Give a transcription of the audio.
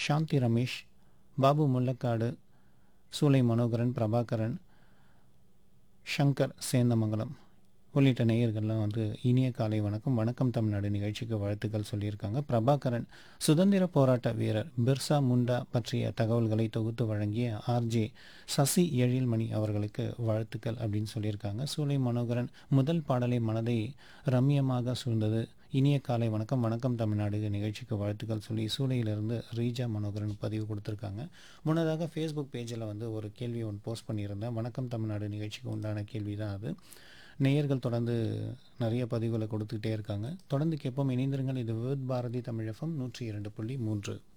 சாந்தி ரமேஷ் பாபு முல்லக்காடு சூலை மனோகரன் பிரபாகரன் சங்கர் சேந்தமங்கலம் உள்ளிட்ட நேயர்கள்லாம் வந்து இனிய காலை வணக்கம் வணக்கம் தமிழ்நாடு நிகழ்ச்சிக்கு வாழ்த்துக்கள் சொல்லியிருக்காங்க பிரபாகரன் சுதந்திர போராட்ட வீரர் பிர்சா முண்டா பற்றிய தகவல்களை தொகுத்து வழங்கிய ஆர்ஜே சசி எழில்மணி அவர்களுக்கு வாழ்த்துக்கள் அப்படின்னு சொல்லியிருக்காங்க சூலை மனோகரன் முதல் பாடலை மனதை ரம்யமாக சூழ்ந்தது இனிய காலை வணக்கம் வணக்கம் தமிழ்நாடு நிகழ்ச்சிக்கு வாழ்த்துக்கள் சொல்லி சூளையிலிருந்து ரீஜா மனோகரன் பதிவு கொடுத்துருக்காங்க முன்னதாக ஃபேஸ்புக் பேஜில் வந்து ஒரு கேள்வி ஒன்று போஸ்ட் பண்ணியிருந்தேன் வணக்கம் தமிழ்நாடு நிகழ்ச்சிக்கு உண்டான கேள்வி தான் அது நேயர்கள் தொடர்ந்து நிறைய பதிவுகளை கொடுத்துக்கிட்டே இருக்காங்க தொடர்ந்து கேட்போம் இணைந்திருங்கள் இது விவித் பாரதி தமிழகம் நூற்றி இரண்டு புள்ளி மூன்று